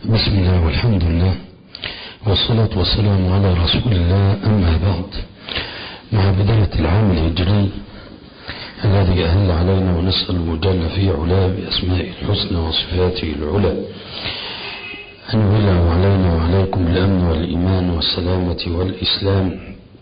بسم الله والحمد لله والصلاة والسلام على رسول الله أما بعد مع بداية العام الهجري الذي أهل علينا ونسأل جل في علاه بأسماء الحسنى وصفاته العلى أن يولى علينا وعليكم الأمن والإيمان والسلامة والإسلام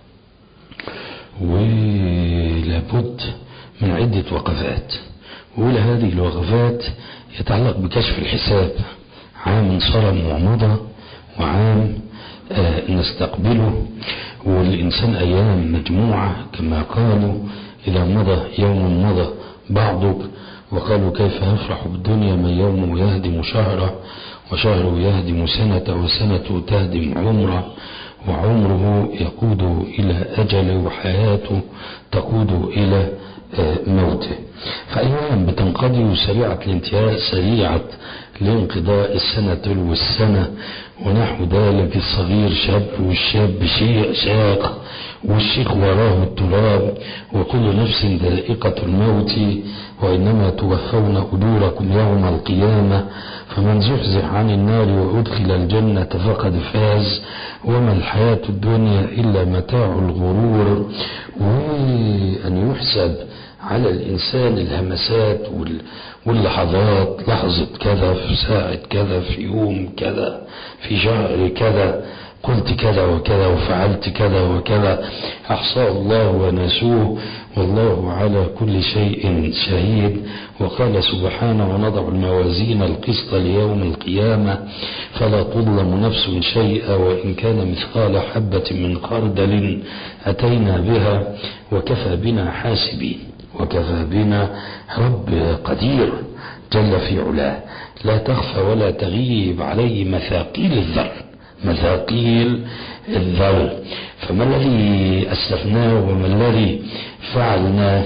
ولابد من عدة وقفات وأولى هذه الوقفات يتعلق بكشف الحساب عام صرم ومضى وعام آه نستقبله والإنسان أيام مجموعة كما قالوا إذا مضى يوم مضى بعضك وقالوا كيف يفرح بالدنيا من يوم يهدم شهره وشهره يهدم سنة وسنة تهدم عمره وعمره يقود إلى أجله وحياته تقود إلى موته فأيام بتنقضي سريعة الانتهاء سريعة لانقضاء السنة تلو السنة ونحو ذلك الصغير شاب والشاب شيء شاق والشيخ وراه التراب وكل نفس ذائقة الموت وإنما توفون أجوركم يوم القيامة فمن زحزح عن النار وأدخل الجنة فقد فاز وما الحياة الدنيا إلا متاع الغرور وأن يحسب على الإنسان الهمسات واللحظات لحظة كذا في ساعة كذا في يوم كذا في شهر كذا قلت كذا وكذا وفعلت كذا وكذا أحصاه الله ونسوه والله على كل شيء شهيد وقال سبحانه ونضع الموازين القسط ليوم القيامة فلا تظلم نفس شيئا وإن كان مثقال حبة من خردل أتينا بها وكفى بنا حاسبين وكفى بنا رب قدير جل في علاه لا تخفى ولا تغيب عليه مثاقيل الذر مثاقيل الذر فما الذي أسلفناه وما الذي فعلناه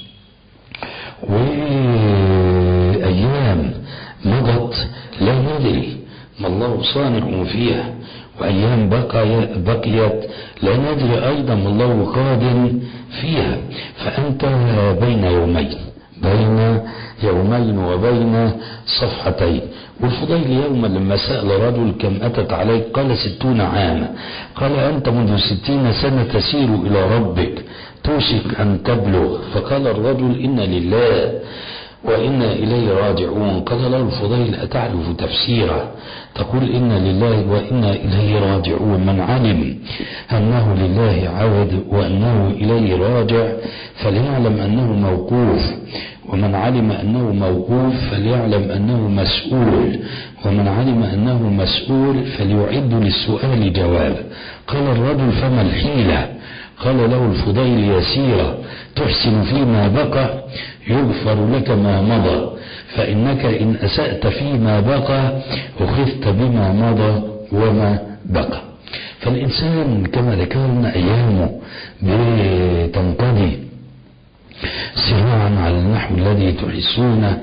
وأيام مضت لا ندري ما الله صانع فيها وأيام بقي بقيت لا ندري أيضا ما الله قادم فيها فأنت بين يومين بين يومين وبين صفحتين والفضيل يوما لما سأل رجل كم أتت عليك قال ستون عاما قال أنت منذ ستين سنة تسير إلى ربك توشك أن تبلغ فقال الرجل إن لله وإنا إليه راجعون قال له الفضيل أتعرف تفسيره تقول إنا لله وإنا إليه راجعون من علم أنه لله عود وأنه إليه راجع فليعلم أنه موقوف ومن علم أنه موقوف فليعلم أنه مسؤول ومن علم أنه مسؤول فليعد للسؤال جواب قال الرجل فما الحيلة قال له الفضيل يسيرة تحسن فيما بقى يغفر لك ما مضى فإنك إن أسأت فيما بقى أخذت بما مضى وما بقى فالإنسان كما ذكرنا أيامه بتنقضي سراعا على النحو الذي تحسونه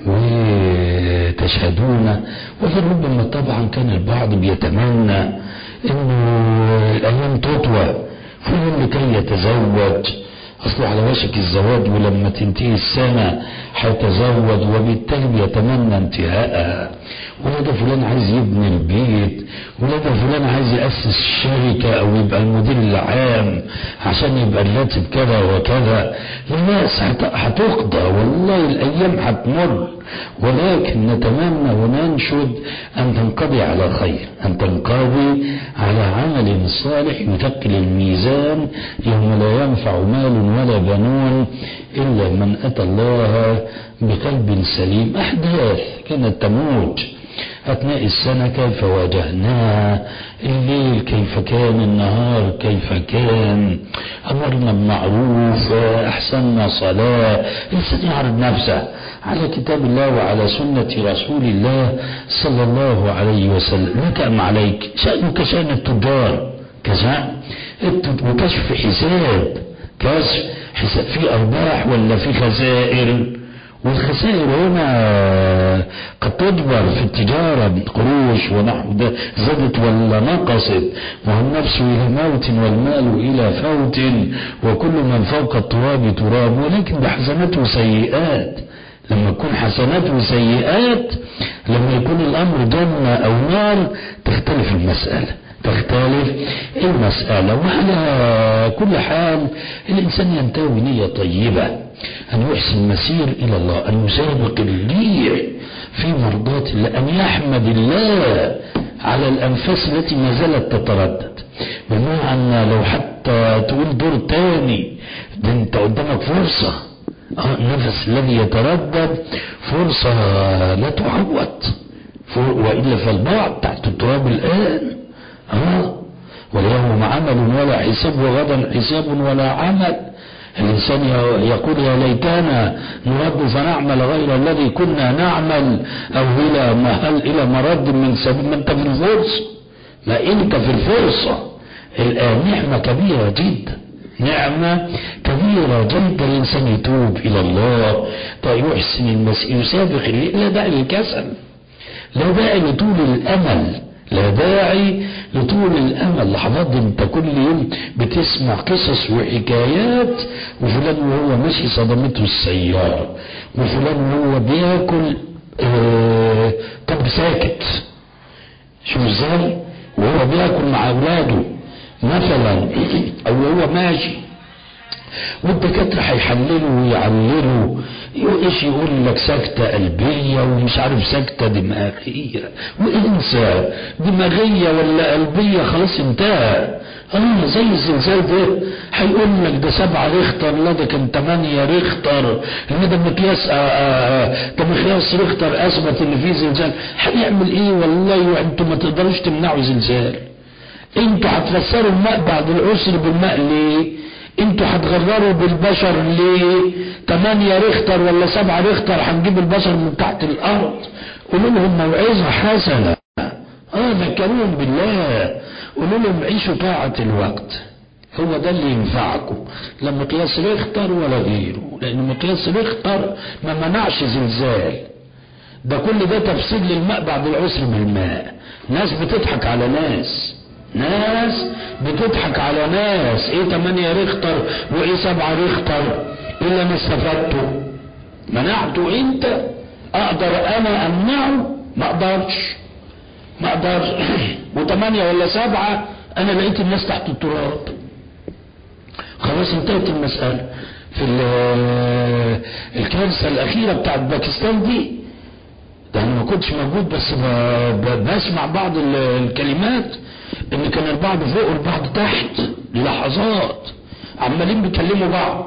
وتشهدونه ولربما طبعا كان البعض بيتمنى انه الايام تطوى فلان لكي يتزوج أصله على وشك الزواج ولما تنتهي السنة هيتزوج وبالتالي بيتمنى انتهائها ولا فلان عايز يبني البيت ولا فلان عايز يأسس شركة أو يبقى المدير العام عشان يبقى الراتب كذا وكذا الناس هتقضى والله الأيام هتمر ولكن نتمنى وننشد أن تنقضي على خير أن تنقضي على عمل صالح يثقل الميزان يوم لا ينفع مال ولا بنون إلا من أتى الله بقلب سليم أحداث كانت تموج أثناء السنة كيف واجهناها الليل كيف كان النهار كيف كان أمرنا بالمعروف أحسننا صلاة الإنسان يعرض نفسه على كتاب الله وعلى سنة رسول الله صلى الله عليه وسلم لك أم عليك شأنك شأن التجار كشأن وكشف حساب كشف حساب في أرباح ولا في خسائر والخسائر هنا قد تجبر في التجارة قروش ونحو ده زادت ولا نقصت والنفس إلى موت والمال إلى فوت وكل من فوق التراب تراب ولكن بحسنات وسيئات لما تكون حسنات وسيئات لما يكون الأمر جنة أو نار تختلف المسألة تختلف المسألة وعلى كل حال الإنسان ينتوي نية طيبة أن يحسن المسير إلى الله أن يسابق الريح في مرضاة الله أن يحمد الله على الأنفاس التي ما زالت تتردد بمعنى لو حتى تقول دور تاني ده انت قدامك فرصة اه النفس الذي يتردد فرصة لا تعوض وإلا فالبعض تحت التراب الآن اه واليوم عمل ولا حساب وغدا حساب ولا عمل الإنسان يقول يا ليتنا نرد فنعمل غير الذي كنا نعمل أو إلى هل إلى مرد من سبيل ما أنت في الفرصة ما أنت في الفرصة الآن نعمة كبيرة جدا نعمة كبيرة جدا الإنسان يتوب إلى الله طيب يحسن المسير يسابق لا داعي للكسل لا داعي لطول الأمل لا داعي لطول الامل لحظات انت كل يوم بتسمع قصص وحكايات وفلان وهو ماشي صدمته السياره وفلان وهو بياكل آه طب ساكت شوف ازاي وهو بياكل مع اولاده مثلا او وهو ماشي والدكاترة هيحللوا ويعللوا ايش يقول لك سكتة قلبية ومش عارف سكتة دماغية وانسى دماغية ولا قلبية خلاص انتهى اه زي الزلزال ده هيقول لك ده سبعة ريختر لا ده كان تمانية ريختر ان ده مقياس ده مقياس ريختر اثبت ان في زلزال هنعمل ايه والله وانتم ما تقدروش تمنعوا زلزال انتوا هتفسروا الماء بعد العسر بالماء ليه انتوا هتغرروا بالبشر ليه 8 ريختر ولا 7 ريختر هنجيب البشر من تحت الارض قولوا لهم موعظه حسنه اه ذكروهم بالله قولوا لهم عيشوا طاعه الوقت هو ده اللي ينفعكم لا مقياس ريختر ولا غيره لان مقياس ريختر ما منعش زلزال ده كل ده تفسير للماء بعد العسر بالماء ناس بتضحك على ناس ناس بتضحك على ناس ايه 8 ريختر وايه 7 ريختر الا ما استفدته منعته انت اقدر انا امنعه ما اقدرش ما اقدرش وثمانية ولا سبعة انا لقيت الناس تحت التراب خلاص انتهت المسألة في الكارثة الأخيرة بتاعت باكستان دي ده أنا ما كنتش موجود بس بسمع بعض الكلمات ان كان البعض فوق والبعض تحت للحظات عمالين بيكلموا بعض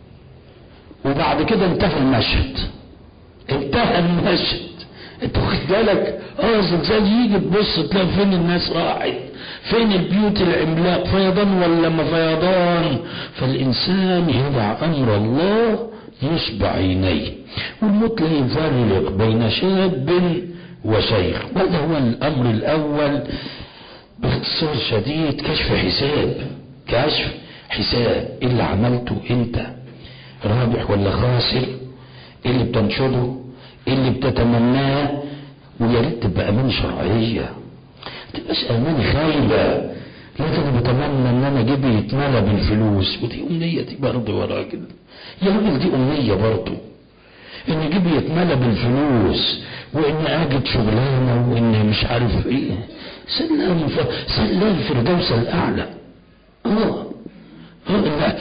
وبعد كده انتهى المشهد انتهى المشهد انت واخد بالك اه زلزال يجي تبص تلاقي فين الناس راحت فين البيوت العملاق فيضان ولا ما فيضان فالانسان يضع امر الله نصب عينيه والموت لا يفرق بين شاب وشيخ وهذا هو الامر الاول باختصار شديد كشف حساب كشف حساب ايه اللي عملته انت رابح ولا خاسر ايه اللي بتنشده ايه اللي بتتمناه ويا ريت تبقى امان شرعيه ما تبقاش امان خايبه لكن انا بتمنى ان انا جيبي يتملى بالفلوس ودي امنيتي برضه يا راجل يا راجل دي امنيه برضه ان جيبي يتملى بالفلوس وان اجد شغلانه وان مش عارف ايه سلم سلم الفردوس الاعلى اه اه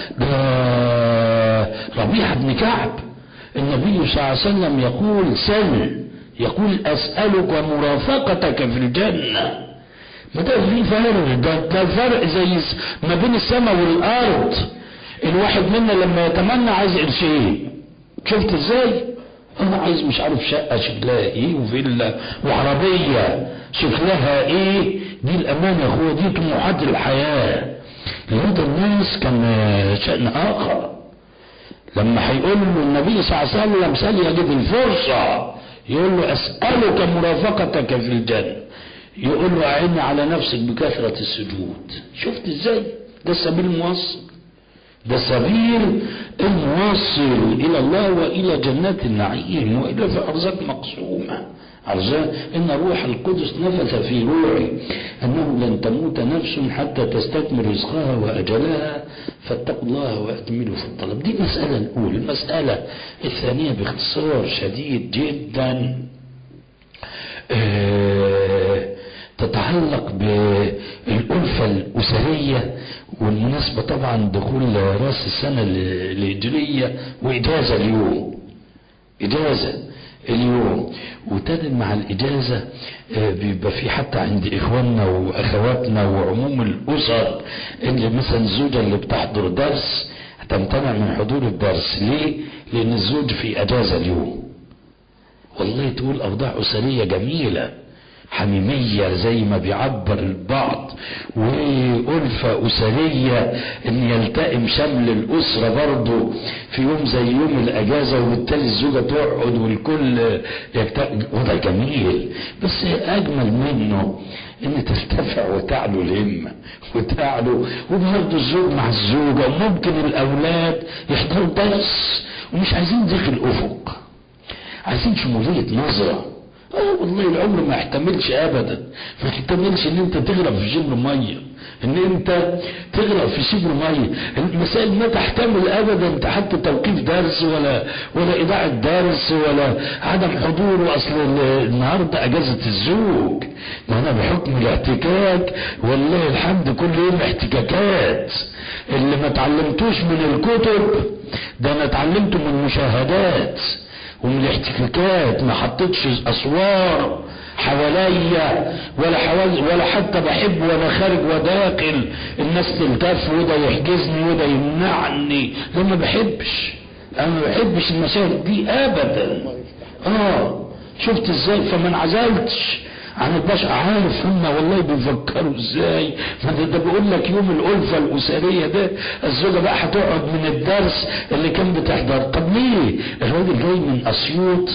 ده ربيعه بن كعب النبي صلى الله عليه وسلم يقول سل يقول اسالك مرافقتك في الجنه ما ده في فرق ده, ده فرق زي ما بين السماء والارض الواحد منا لما يتمنى عايز قرشين شفت ازاي انا عايز مش عارف شقه شكلها ايه وفيلا وعربيه شكلها ايه دي الامان يا اخويا دي طموحات الحياه لهذا الناس كان شان اخر لما هيقول له النبي صلى الله عليه وسلم سال يجد الفرصه يقول له اسالك مرافقتك في الجنه يقول له اعني على نفسك بكثره السجود شفت ازاي ده السبيل الموصل ده سبيل الموصل إلى الله وإلى جنات النعيم وإلى في أرزاق مقسومة أرزاق إن روح القدس نفث في روعي أنه لن تموت نفس حتى تستكمل رزقها وأجلها فاتقوا الله وأكملوا في الطلب دي المسألة الأولى المسألة الثانية باختصار شديد جدا آه تتعلق بالألفة الأسرية والمناسبة طبعا دخول رأس السنة الهجرية وإجازة اليوم إجازة اليوم وتدل مع الإجازة بيبقى في حتى عند إخواننا وأخواتنا وعموم الأسر اللي مثلا الزوجة اللي بتحضر درس هتمتنع من حضور الدرس ليه؟ لأن الزوج في أجازة اليوم والله تقول أوضاع أسرية جميلة حميمية زي ما بيعبر البعض وألفة أسرية إن يلتئم شمل الأسرة برضه في يوم زي يوم الأجازة وبالتالي الزوجة تقعد والكل يكتئم وضع جميل بس أجمل منه إن ترتفع وتعلو الهمة وتعلو وبرضه الزوج مع الزوجة وممكن الأولاد يحضروا درس ومش عايزين ضيق الأفق عايزين شمولية نظرة اه والله العمر ما يحتملش ابدا ما يحتملش ان انت تغرق في شبر ميه ان انت تغرق في شبر ميه المسائل ما تحتمل ابدا حتى توقيف درس ولا ولا اذاعه درس ولا عدم حضور واصل النهارده اجازه الزوج ما انا بحكم الاحتكاك والله الحمد كل يوم احتكاكات اللي ما اتعلمتوش من الكتب ده انا اتعلمته من المشاهدات ومن الاحتكاكات ما حطيتش اسوار حواليا ولا حوالي ولا حتى بحب وانا خارج وداخل الناس تلتف وده يحجزني وده يمنعني لا ما بحبش انا ما بحبش المشاهد دي ابدا اه شفت ازاي فما انعزلتش عن البشر عارف هم والله بيفكروا ازاي ما ده, ده بيقول لك يوم الالفه الاسريه ده الزوجه بقى هتقعد من الدرس اللي كان بتحضر طب ليه الراجل جاي من اسيوط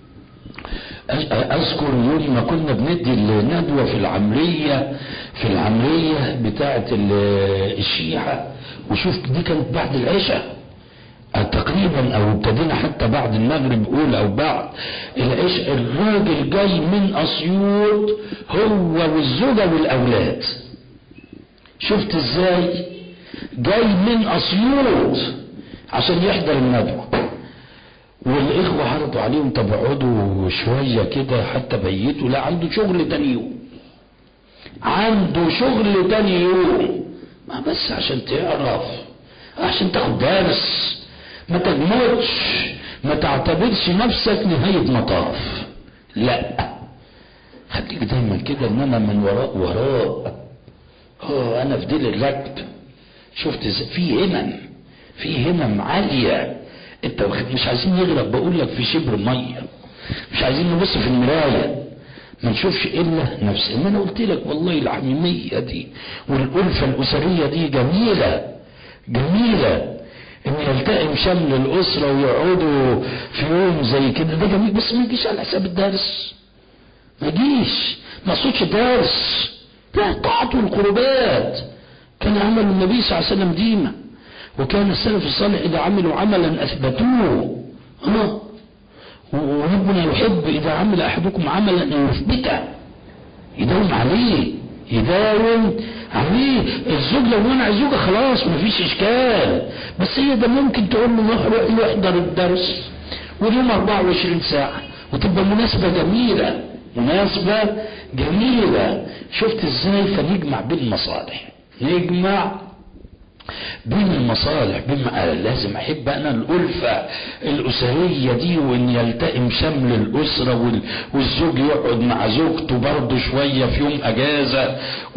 اذكر يوم ما كنا بندي الندوه في العمريه في العمريه بتاعه الشيعه وشوف دي كانت بعد العشاء تقريبا او ابتدينا حتى بعد المغرب اولى او بعد العشاء الراجل جاي من اسيوط هو والزوجه والاولاد شفت ازاي جاي من اسيوط عشان يحضر الندوه والاخوه عرضوا عليهم طب اقعدوا شويه كده حتى بيتوا لا عنده شغل تاني يوم عنده شغل تاني يوم ما بس عشان تعرف عشان تاخد درس ما تجمدش ما تعتبرش نفسك نهاية مطاف لا خليك دايما كده ان انا من وراء وراء اه انا في ديل الركب شفت في همم في همم عالية انت مش عايزين نغرق بقول لك في شبر مية مش عايزين نبص في المراية ما نشوفش الا نفسي ان انا قلت لك والله الحميمية دي والالفة الاسرية دي جميلة جميلة ان يلتئم شمل الاسرة ويقعدوا في يوم زي كده ده جميل بس ما يجيش على حساب الدرس ما يجيش ما صوتش درس لا طاعة القربات كان عمل النبي صلى الله عليه وسلم ديما وكان السلف الصالح اذا عملوا عملا اثبتوه اه وربنا يحب اذا عمل احدكم عملا ان يثبته يداوم عليه يداوم عليه الزوج لو منع الزوجة خلاص مفيش اشكال بس هي ده ممكن تقول له روح يحضر الدرس واليوم 24 ساعة وتبقى مناسبة جميلة مناسبة جميلة شفت ازاي فنجمع بين المصالح نجمع بين المصالح بما لازم احب انا الالفة الاسرية دي وان يلتئم شمل الاسرة وال... والزوج يقعد مع زوجته برضه شوية في يوم اجازة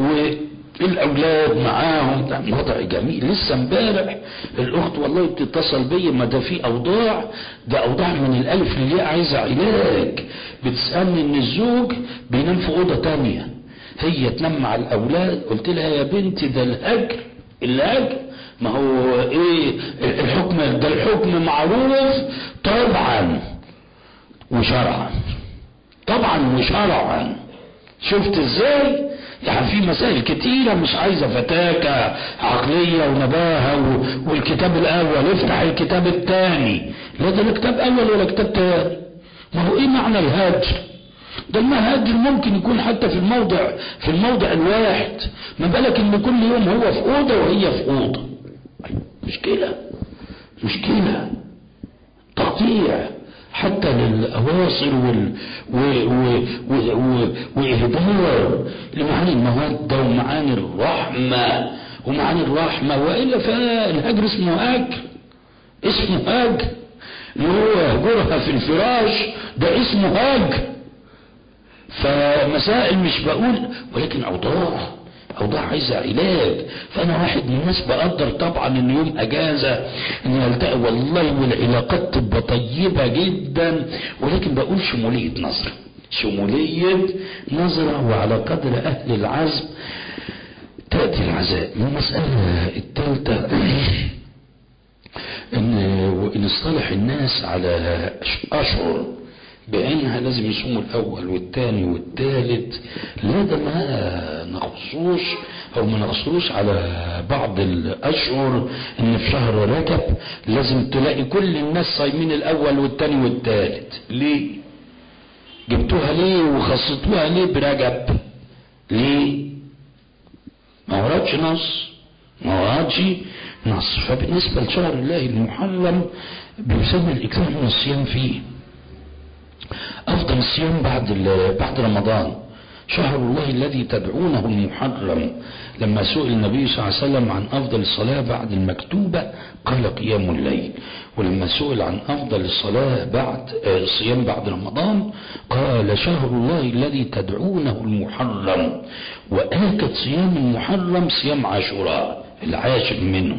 والاولاد معاهم ده وضع جميل لسه امبارح الاخت والله بتتصل بيا ما ده في اوضاع ده اوضاع من الالف للياء عايزه علاج بتسالني ان الزوج بينام في اوضه تانية هي تنام مع الاولاد قلت لها يا بنتي ده الاجر الاجر ما هو ايه الحكم ده الحكم معروف طبعا وشرعا طبعا وشرعا شفت ازاي يعني في مسائل كتيرة مش عايزة فتاكة عقلية ونباهة والكتاب الأول افتح الكتاب الثاني لا ده لا كتاب أول ولا كتاب تاني ما هو إيه معنى الهجر ده الهجر ممكن يكون حتى في الموضع في الموضع الواحد ما بالك إن كل يوم هو في أوضة وهي في أوضة مشكلة مشكلة تقطيع حتى للأواصر وال... و... و... و... و... وإهدار لمعاني المودة ومعاني الرحمة ومعاني الرحمة وإلا فالهجر اسمه هجر اسمه هجر اللي هو يهجرها في الفراش ده اسمه هجر فمسائل مش بقول ولكن أوضاع أوضاع عايزة علاج فأنا واحد من الناس بقدر طبعا إن يوم أجازة إن يلتقي والله والعلاقات تبقى طيبة جدا ولكن بقول شمولية نظرة شمولية نظرة وعلى قدر أهل العزم تأتي العزاء المسألة الثالثة إن وإن اصطلح الناس على أشهر بعينها لازم يصوموا الأول والثاني والثالث لا ده ما نخصوش أو ما نخصوش على بعض الأشهر إن في شهر رجب لازم تلاقي كل الناس صايمين الأول والثاني والثالث ليه؟ جبتوها ليه وخصتوها ليه برجب؟ ليه؟ ما وردش نص ما وردش نص فبالنسبة لشهر الله المحرم بيسمى الإكثار من الصيام فيه أفضل الصيام بعد بعد رمضان شهر الله الذي تدعونه المحرم لما سئل النبي صلى الله عليه وسلم عن أفضل الصلاة بعد المكتوبة قال قيام الليل ولما سئل عن أفضل الصلاة بعد الصيام بعد رمضان قال شهر الله الذي تدعونه المحرم وآكد صيام المحرم صيام عاشوراء العاشر منه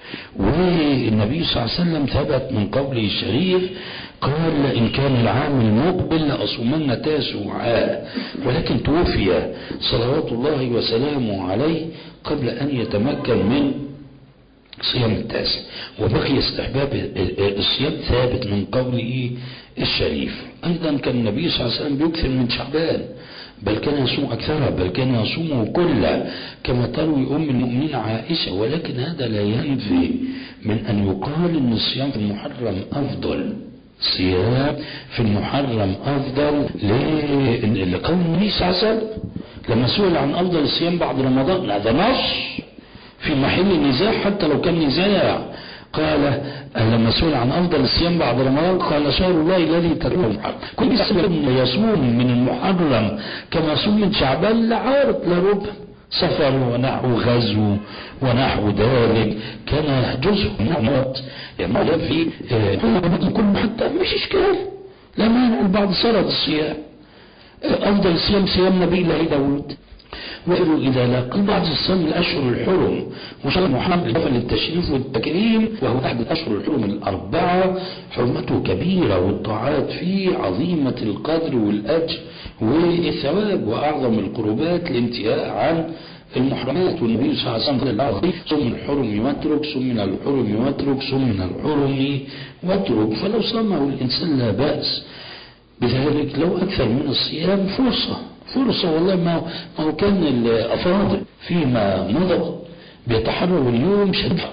والنبي صلى الله عليه وسلم ثبت من قوله الشريف قال إن كان العام المقبل لأصومن تاسعا ولكن توفي صلوات الله وسلامه عليه قبل أن يتمكن من صيام التاسع وبقي استحباب الصيام ثابت من قوله الشريف أيضا كان النبي صلى الله عليه وسلم بيكثر من شعبان بل كان يصوم أكثرها بل كان يصومه كله كما تروي أم المؤمنين عائشة ولكن هذا لا ينفي من أن يقال أن الصيام في المحرم أفضل صيام في المحرم أفضل لقول النبي صلى الله عليه وسلم لما سئل عن أفضل الصيام بعد رمضان هذا نص في محل نزاع حتى لو كان نزاع قال لما سئل عن أفضل الصيام بعد رمضان قال شهر الله الذي تدعوه المحرم كل يصوم من المحرم كما صوم من شعبان لا عارض لا ربع سفر ونحو غزو ونحو ذلك كان جزء من الموت يعني في كل حتى مش إشكال لا مانع البعض سرد الصيام أفضل الصيام صيام نبي الله داود وقالوا إذا لاقى بعض الصيام الأشهر الحرم وشهر محرم إضافة للتشريف والتكريم وهو أحد الأشهر الحرم الأربعة حرمته كبيرة والطاعات فيه عظيمة القدر والأجر والثواب وأعظم القربات الانتهاء عن المحرمات والنبي صلى الله عليه وسلم قال صم من الحرم واترك صم من الحرم واترك صم من الحرم واترك فلو صامه الإنسان لا بأس بذلك لو أكثر من الصيام فرصة فرصة والله ما ما هو كان الأفاضل فيما مضى بيتحرروا اليوم شدة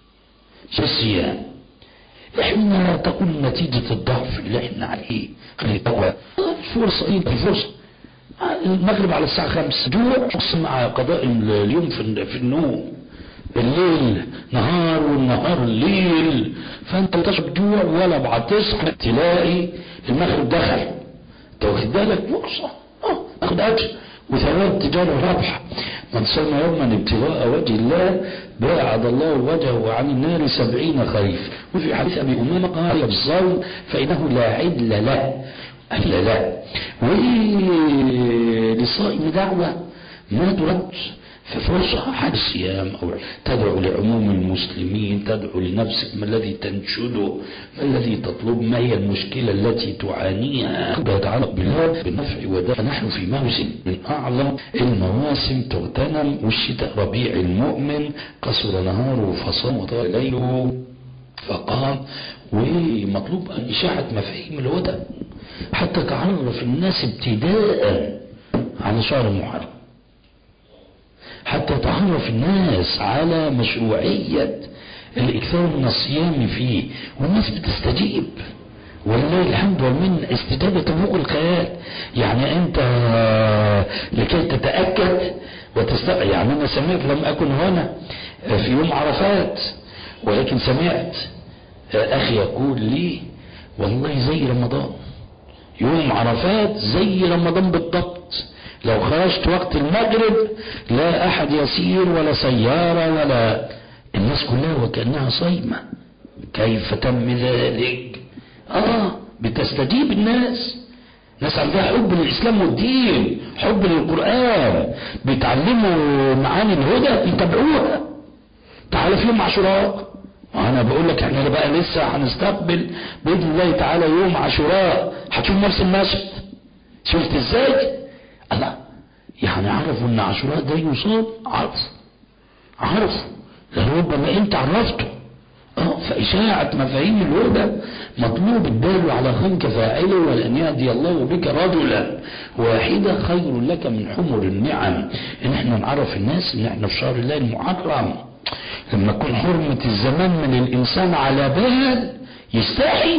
الصيام احنا تقول نتيجة الضعف اللي احنا عليه خلي تقوى فرصة ايه الفرصة المغرب على الساعة خمس جوع مع قضاء اليوم في في النوم الليل نهار والنهار الليل فانت تشرب جوع ولا بعد تصحى تلاقي المغرب دخل انت واخد بالك فرصة اه اخد اجر وثواب تجارة رابحة من صام يوما ابتغاء وجه الله باعد الله وجهه عن النار سبعين خريف وفي حديث ابي امامه قال الصوم فانه لا عدل له أهل لا وللصائم دعوة ما ترد ففرصة حد الصيام أو تدعو لعموم المسلمين تدعو لنفسك ما الذي تنشده ما الذي تطلب ما هي المشكلة التي تعانيها يتعلق بالله بالنفع وداء نحن في موسم من أعظم المواسم تغتنم والشتاء ربيع المؤمن قصر نهاره فصام وطال ليله فقام ومطلوب إشاعة مفاهيم الهدى حتى تعرف الناس ابتداء على شهر محرم حتى تعرف الناس على مشروعية الإكثار من الصيام فيه والناس بتستجيب ولله الحمد والمن استجابة تفوق الخيال يعني أنت لكي تتأكد وتستقى يعني أنا سمعت لم أكن هنا في يوم عرفات ولكن سمعت أخي يقول لي والله زي رمضان يوم عرفات زي رمضان بالضبط لو خرجت وقت المغرب لا أحد يسير ولا سيارة ولا الناس كلها وكأنها صايمة كيف تم ذلك آه بتستجيب الناس ناس عندها حب للإسلام والدين حب للقرآن بيتعلموا معاني الهدى يتابعوها تعالى في يوم عاشوراء انا بقول لك احنا بقى لسه هنستقبل باذن الله تعالى يوم عاشوراء هتشوف نفس المشهد شفت ازاي الله يعني عرفوا ان عاشوراء ده يصاب عرف عرفوا لربما انت عرفته اه فإشاعة مفاهيم الهدى مطلوب الدال على خير كفاعله ولأن يهدي الله بك رجلا واحدا خير لك من حمر النعم إن احنا نعرف الناس إن احنا في شهر الله المحرم لما تكون حرمة الزمان من الإنسان على بال يستحي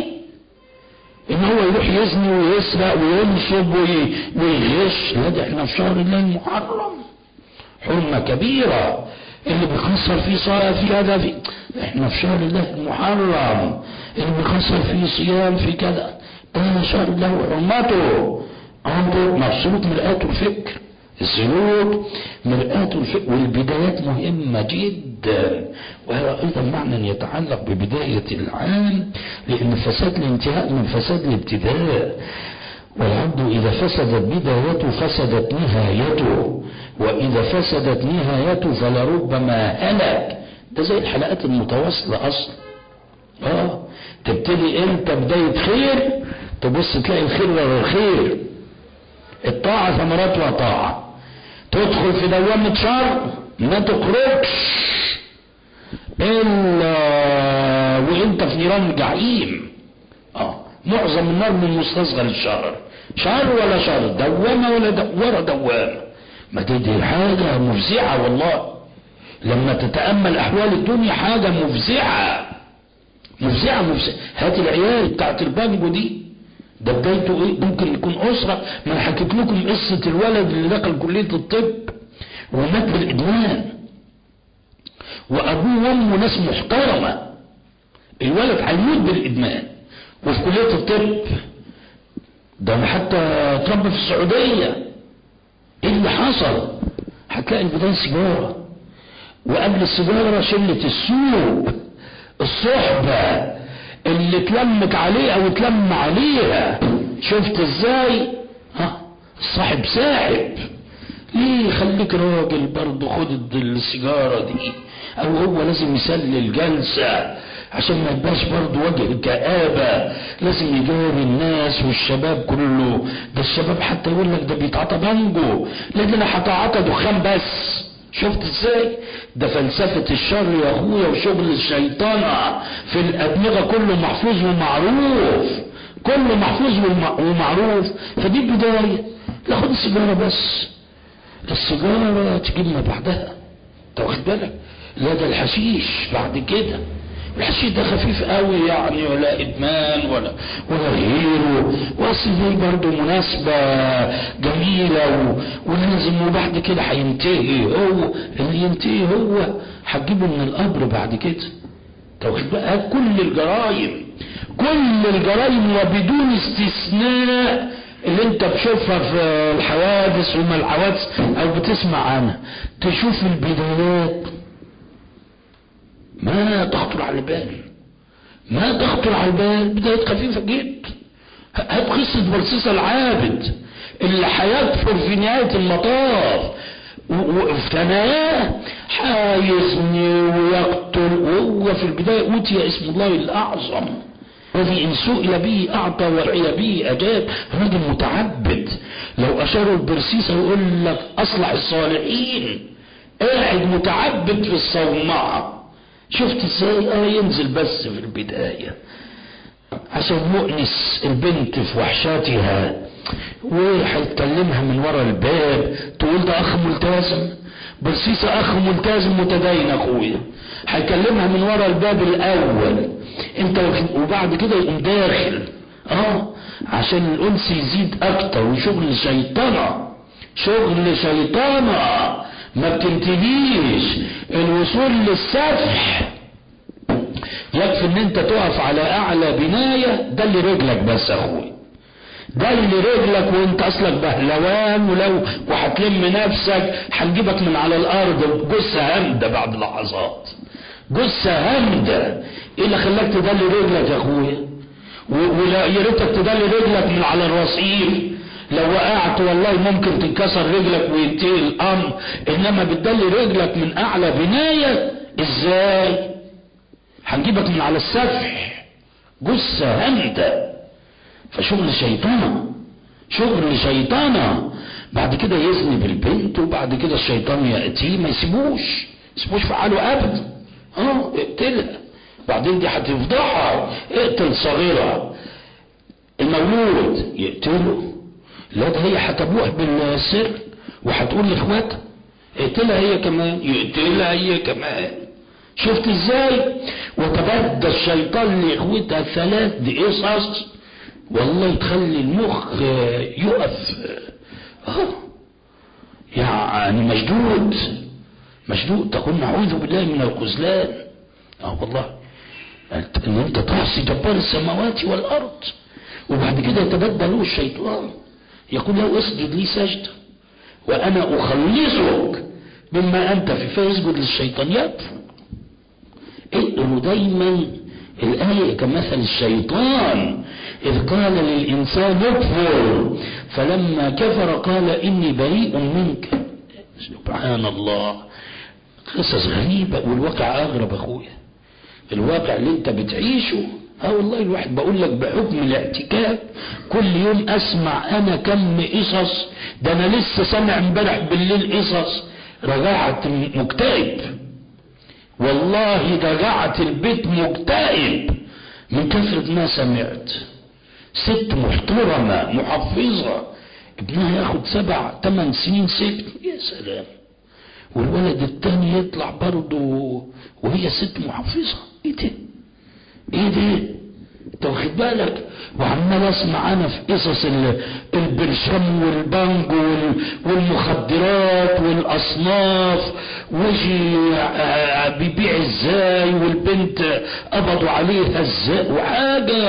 إن هو يروح يزني ويسرق وينصب ويغش لا ده احنا في شهر الله المحرم حرمة كبيرة اللي بيخسر فيه صلاة في هذا في احنا في شهر الله المحرم اللي بيخسر فيه صيام في كذا ده شهر الله حرمته عنده مبسوط مرآة الفكر السلوك مرآة الفكر والبدايات مهمة جدا وهذا أيضا معنى يتعلق ببداية العام لأن فساد الانتهاء من فساد الابتداء والعبد إذا فسدت بدايته فسدت نهايته وإذا فسدت نهايته فلربما هلك ده زي الحلقات المتواصلة أصلا آه تبتدي أنت بداية خير تبص تلاقي الخير ورا الخير الطاعة ثمراتها طاعة تدخل في دوامة شر ما تخرجش إلا وأنت في نيران الجحيم آه معظم النار من مستصغر الشر شر ولا شر دوامة ولا دو ورا دوامة ما دي, دي حاجة مفزعة والله لما تتأمل أحوال الدنيا حاجة مفزعة مفزعة مفزعة هات العيال بتاعت البانجو دي ده بدايته ايه ممكن يكون أسرة ما انا حكيت لكم قصة الولد اللي دخل كلية الطب ومات بالإدمان وأبوه وأمه ناس محترمة الولد هيموت بالإدمان وفي كلية الطب ده حتى اتربى في السعودية ايه اللي حصل هتلاقي البداية سيجارة وقبل السيجارة شلة السوق الصحبة اللي اتلمت عليه او اتلم عليها شفت ازاي ها الصاحب ساحب ليه خليك راجل برضه خد السيجارة دي او هو لازم يسلي الجلسة عشان ما يبقاش برضه وجه كآبة لازم يجاري الناس والشباب كله ده الشباب حتى يقول لك ده بيتعاطى بانجو لا ده انا هتعاطى دخان بس شفت ازاي ده فلسفة الشر يا اخويا وشغل الشيطانة في الادمغة كله محفوظ ومعروف كله محفوظ ومعروف فدي البداية لا خد السيجارة بس السيجارة تجيب ما بعدها انت واخد بالك لا ده الحشيش بعد كده الحشيش ده خفيف قوي يعني ولا ادمان ولا ولا غيره واصل دي برضه مناسبة جميلة و... ولازم وبعد كده هينتهي هو اللي ينتهي هو هتجيبه من القبر بعد كده توخد بقى كل الجرائم كل الجرائم وبدون استثناء اللي انت بتشوفها في الحوادث وما الحوادث او بتسمع عنها تشوف البدايات ما تخطر على البال ما تخطر على البال بداية خفيفة جدا هات قصة برسيس العابد اللي هيكفر في نهاية المطاف وفي ثناياه هيزني ويقتل وهو في البداية أوتي اسم الله الأعظم وفي إن سئل به أعطى وعي به أجاب راجل متعبد لو أشاروا البرسيس يقول لك أصلح الصالحين قاعد متعبد في الصومعة شفت ازاي اه ينزل بس في البداية عشان مؤنس البنت في وحشاتها وهيتكلمها من ورا الباب تقول ده اخ ملتزم برسيسة اخ ملتزم متدين اخويا هيكلمها من ورا الباب الاول انت وبعد كده يقوم داخل اه عشان الانس يزيد اكتر وشغل شيطنة شغل شيطنة ما بتنتهيش الوصول للسفح يكفي ان انت تقف على اعلى بناية ده اللي رجلك بس اخوي ده اللي رجلك وانت اصلك بهلوان ولو وهتلم نفسك هنجيبك من على الارض جثة همدة بعد لحظات جثة همدة ايه اللي خلاك تدلي رجلك يا اخويا ولا يا ريتك تدلي رجلك من على الرصيف لو وقعت والله ممكن تنكسر رجلك وينتهي الامر انما بتدلي رجلك من اعلى بناية ازاي هنجيبك من على السفح جثة همدة فشغل شيطانة شغل شيطانة بعد كده يزني بالبنت وبعد كده الشيطان يأتيه ما يسيبوش ما يسيبوش في حاله ابدا اه اقتلها بعدين دي هتفضحها اقتل صغيرة المولود يقتله لا ده هي هتبوح بالسر وهتقول لاخواتها اقتلها هي كمان يقتلها هي كمان شفت ازاي وتبدى الشيطان لاخوتها ثلاث قصص والله تخلي المخ يقف اه يعني مشدود مشدود تقول نعوذ بالله من الخذلان اه والله ان انت تحصي جبار السماوات والارض وبعد كده يتبدى له الشيطان يقول له اسجد لي سجده وانا اخلصك مما انت في فيسجد للشيطان يكفر اقروا دايما الآية كمثل الشيطان إذ قال للإنسان اكفر فلما كفر قال إني بريء منك سبحان الله قصص غريبة والواقع أغرب أخويا الواقع اللي أنت بتعيشه اه والله الواحد بقول لك بحكم الاعتكاف كل يوم اسمع انا كم قصص ده انا لسه سامع امبارح بالليل قصص رجعت مكتئب والله رجعت البيت مكتئب من كثرة ما سمعت ست محترمة محفظة ابنها ياخد سبع ثمان سنين سجن يا سلام والولد التاني يطلع برضه وهي ست محفظة ايه ده ايه ده انت واخد بالك وعمال اسمع انا في قصص البرشام والبانجو والمخدرات والاصناف وجي بيبيع ازاي والبنت قبضوا عليها ازاي وحاجة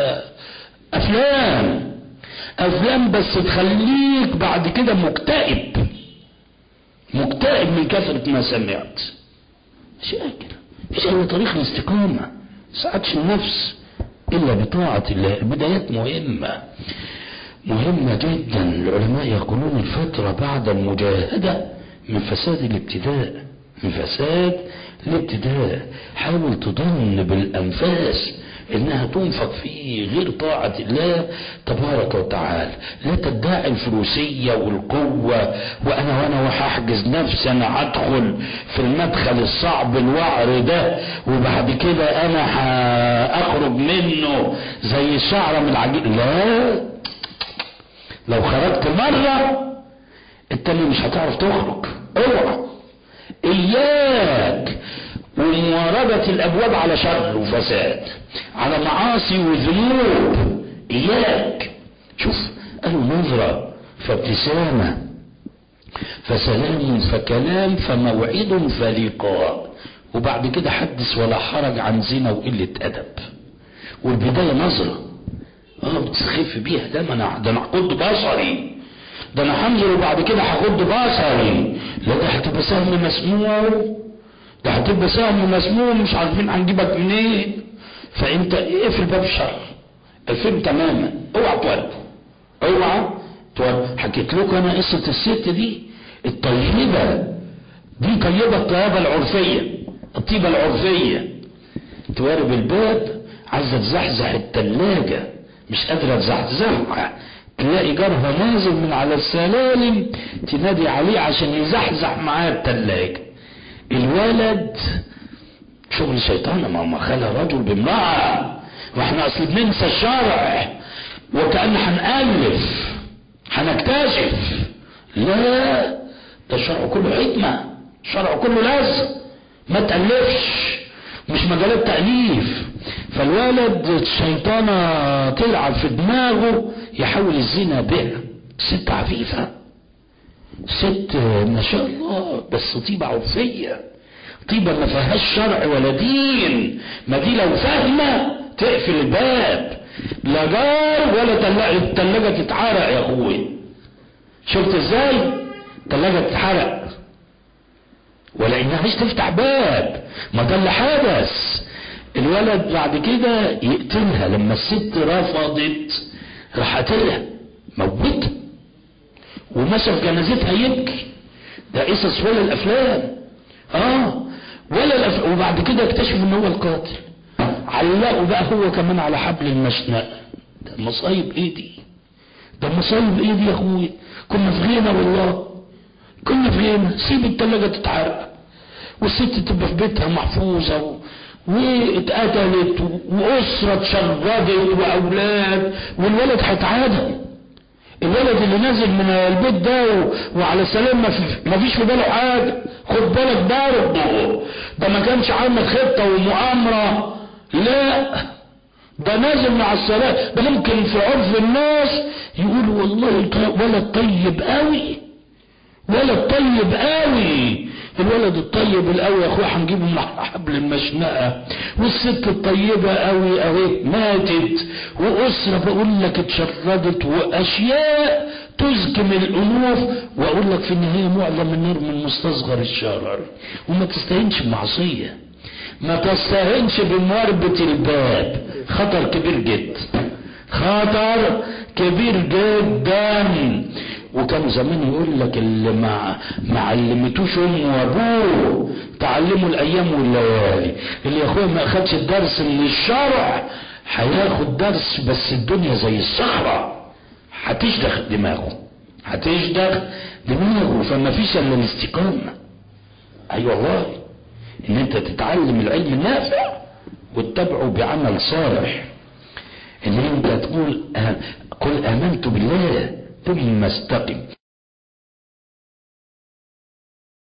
افلام افلام بس تخليك بعد كده مكتئب مكتئب من كثرة ما سمعت مش قادر مش اي طريق الاستقامة ساعدش النفس إلا بطاعة الله البدايات مهمة مهمة جدا العلماء يقولون الفترة بعد المجاهدة من فساد الابتداء من فساد الابتداء حاول تظن بالأنفاس إنها تنفق في غير طاعة الله تبارك وتعالى لا تدعي الفروسية والقوة وأنا وأنا وهحجز نفسي أنا هدخل في المدخل الصعب الوعر ده وبعد كده أنا هأخرج منه زي الشعرة من العجين لا لو خرجت مرة التاني مش هتعرف تخرج اوعى إياك ومواردة الأبواب على شر وفساد على معاصي وذنوب إياك شوف قالوا نظرة فابتسامة فسلام فكلام فموعد فلقاء وبعد كده حدث ولا حرج عن زنا وقلة أدب والبداية نظرة اه بتستخف بيها ده ما انا ده انا هغض بصري ده انا هنظر وبعد كده هغض بصري لا ده هتبقى سهم مسموم ده هتبقى سهم مسموم مش عارفين هنجيبك منين فانت اقفل باب الشر اقفله تماما اوعى تولد اوعى تولد حكيت لكم انا قصه الست دي الطيبه دي طيبه الطيبه العرفيه الطيبه العرفيه توارب الباب عايزه تزحزح التلاجه مش قادره تزحزحها تلاقي جارها نازل من على السلالم تنادي عليه عشان يزحزح معاه التلاجه الولد شغل شيطان ما ما خلى رجل بامرأة واحنا اصل بننسى الشرع وكأن هنألف هنكتشف لا ده الشرع كله حكمة الشرع كله لازم ما تألفش مش مجالات تأليف فالولد الشيطانة تلعب في دماغه يحول الزنا بها ست عفيفة ست ما شاء الله بس طيبة عرفية طيبة ما فيهاش شرع ولا دين ما دي لو فاهمة تقفل الباب لا جار ولا تلاقي التلاجة تتحرق يا اخوي شفت ازاي التلاجة تتحرق ولا انها مش تفتح باب ما ده اللي حدث الولد بعد كده يقتلها لما الست رفضت راح قتلها موتها ومشى في جنازتها يبكي ده قصص ولا الافلام اه ولا الأفلام وبعد كده اكتشف ان هو القاتل علقوا بقى هو كمان على حبل المشنقة ده مصايب ايه دي ده مصايب ايه دي يا اخوي كنا في غنى والله كنا في غنى سيب التلاجة تتحرق والست تبقى في بيتها محفوظة و... واتقتلت وأسرة اتشردت وأولاد والولد هيتعادل الولد اللي نازل من البيت ده و... وعلى سلام ما, في... ما فيش في باله حاجة خد بالك برضه ده ما كانش عامل خطة ومؤامرة لا ده نازل مع السلام ده ممكن في عرف الناس يقولوا والله ولد طيب قوي ولد طيب قوي الولد الطيب القوي يا اخويا هنجيبه من حبل المشنقه والست الطيبه قوي قوي ماتت واسره بقول لك اتشردت واشياء تزكم الانوف واقول لك في النهايه معظم النار من مستصغر الشرر وما تستهينش بمعصيه ما تستهينش بمربة الباب خطر كبير جدا خطر كبير جدا وكان زمان يقول لك اللي ما ما علمتوش امه وابوه تعلموا الايام والليالي اللي يا اخويا ما اخدش الدرس من الشرع هياخد درس بس الدنيا زي الصخره هتشدخ دماغه هتشدخ دماغه فما فيش الا الاستقامه اي أيوة والله ان انت تتعلم العلم النافع وتتبعه بعمل صالح ان انت تقول قل امنت بالله ثم استقم